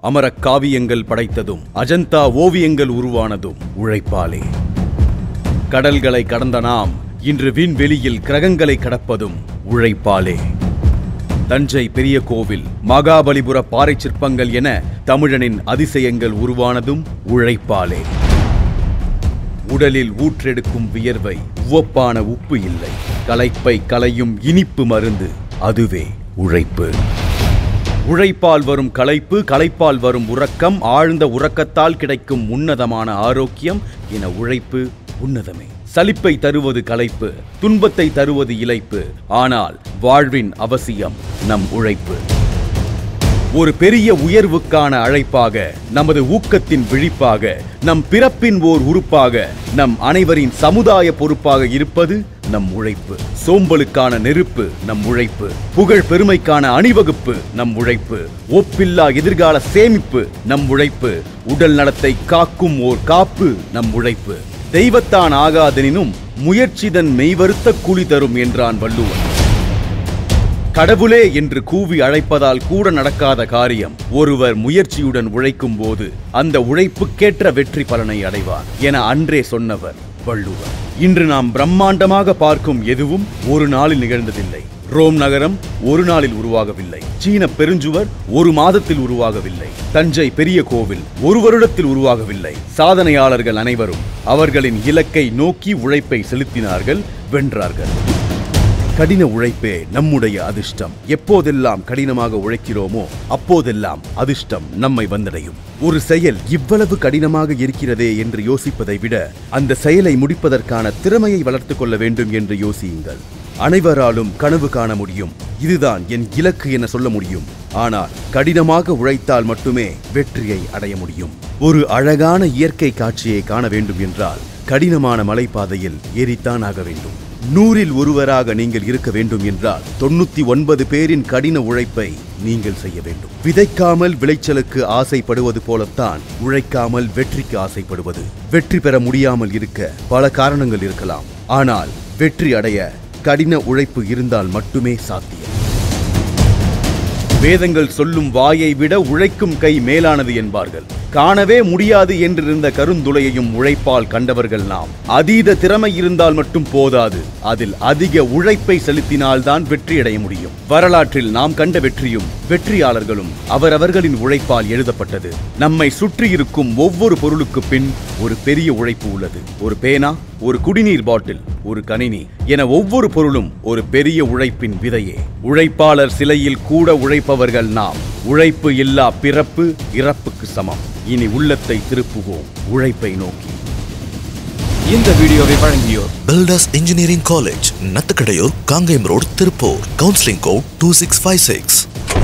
அமரக் காவியங்கள் படைத்ததும் அஜந்தா ஓவியங்கள் உருவானதும் உழைப்பாலே கடல்களை கடந்த நாம் இன்று விண்வெளியில் கிரகங்களை கடப்பதும் உழைப்பாலே தஞ்சை பெரிய கோவில் மகாபலிபுர பாறை சிற்பங்கள் என தமிழனின் அதிசயங்கள் உருவானதும் உழைப்பாலே உடலில் ஊற்றெடுக்கும் வியர்வை உவப்பான உப்பு இல்லை களைப்பை களையும் இனிப்பு மருந்து அதுவே உழைப்பு உழைப்பால் வரும் களைப்பு களைப்பால் வரும் உறக்கம் ஆழ்ந்த உறக்கத்தால் கிடைக்கும் உன்னதமான ஆரோக்கியம் என உழைப்பு உன்னதமே சலிப்பை தருவது களைப்பு துன்பத்தை தருவது இளைப்பு ஆனால் வாழ்வின் அவசியம் நம் உழைப்பு ஒரு பெரிய உயர்வுக்கான அழைப்பாக நமது ஊக்கத்தின் விழிப்பாக நம் பிறப்பின் ஓர் உறுப்பாக நம் அனைவரின் சமுதாய பொறுப்பாக இருப்பது நம் உழைப்பு சோம்பலுக்கான நெருப்பு நம் உழைப்பு புகழ் பெருமைக்கான அணிவகுப்பு நம் உழைப்பு ஒப்பில்லா எதிர்கால சேமிப்பு நம் உழைப்பு உடல் நலத்தை காக்கும் ஓர் காப்பு நம் உழைப்பு தெய்வத்தான் ஆகாதெனினும் முயற்சிதன் மெய்வருத்த கூலி தரும் என்றான் வள்ளுவன் கடவுளே என்று கூவி அழைப்பதால் கூட நடக்காத காரியம் ஒருவர் முயற்சியுடன் உழைக்கும் போது அந்த உழைப்புக்கேற்ற வெற்றி பலனை அடைவார் என அன்றே சொன்னவர் வள்ளுவர் இன்று நாம் பிரம்மாண்டமாக பார்க்கும் எதுவும் ஒரு நாளில் நிகழ்ந்ததில்லை ரோம் நகரம் ஒரு நாளில் உருவாகவில்லை சீன பெருஞ்சுவர் ஒரு மாதத்தில் உருவாகவில்லை தஞ்சை பெரிய கோவில் ஒரு வருடத்தில் உருவாகவில்லை சாதனையாளர்கள் அனைவரும் அவர்களின் இலக்கை நோக்கி உழைப்பை செலுத்தினார்கள் வென்றார்கள் கடின உழைப்பே நம்முடைய அதிர்ஷ்டம் எப்போதெல்லாம் கடினமாக உழைக்கிறோமோ அப்போதெல்லாம் அதிர்ஷ்டம் நம்மை வந்தடையும் ஒரு செயல் இவ்வளவு கடினமாக இருக்கிறதே என்று யோசிப்பதை விட அந்த செயலை முடிப்பதற்கான திறமையை வளர்த்துக் கொள்ள வேண்டும் என்று யோசியுங்கள் அனைவராலும் கனவு காண முடியும் இதுதான் என் இலக்கு என சொல்ல முடியும் ஆனால் கடினமாக உழைத்தால் மட்டுமே வெற்றியை அடைய முடியும் ஒரு அழகான இயற்கை காட்சியை காண வேண்டும் என்றால் கடினமான மலைப்பாதையில் ஏறித்தான் ஆக வேண்டும் நூறில் ஒருவராக நீங்கள் இருக்க வேண்டும் என்றால் தொண்ணூத்தி ஒன்பது பேரின் கடின உழைப்பை நீங்கள் செய்ய வேண்டும் விதைக்காமல் விளைச்சலுக்கு ஆசைப்படுவது போலத்தான் உழைக்காமல் வெற்றிக்கு ஆசைப்படுவது வெற்றி பெற முடியாமல் இருக்க பல காரணங்கள் இருக்கலாம் ஆனால் வெற்றி அடைய கடின உழைப்பு இருந்தால் மட்டுமே சாத்தியம் வேதங்கள் சொல்லும் வாயை விட உழைக்கும் கை மேலானது என்பார்கள் காணவே முடியாது என்றிருந்த கருந்துளையையும் உழைப்பால் கண்டவர்கள் நாம் அதீத திறமை இருந்தால் மட்டும் போதாது அதில் அதிக உழைப்பை செலுத்தினால்தான் வெற்றியடைய முடியும் வரலாற்றில் நாம் கண்ட வெற்றியும் வெற்றியாளர்களும் அவரவர்களின் உழைப்பால் எழுதப்பட்டது நம்மை சுற்றி இருக்கும் ஒவ்வொரு பொருளுக்கு பின் ஒரு பெரிய உழைப்பு உள்ளது ஒரு பேனா ஒரு குடிநீர் பாட்டில் ஒரு கணினி என ஒவ்வொரு பொருளும் ஒரு பெரிய உழைப்பின் விதையே உழைப்பாளர் சிலையில் கூட உழைப்பவர்கள் நாம் உழைப்பு இல்லா பிறப்பு இறப்புக்கு சமம் இனி உள்ளத்தை திருப்புவோம் உழைப்பை நோக்கி இந்த வீடியோவை வழங்கியோர் Builders Engineering College, Nathakadayur, Kangayam Road, Tirupur. Counseling code 2656.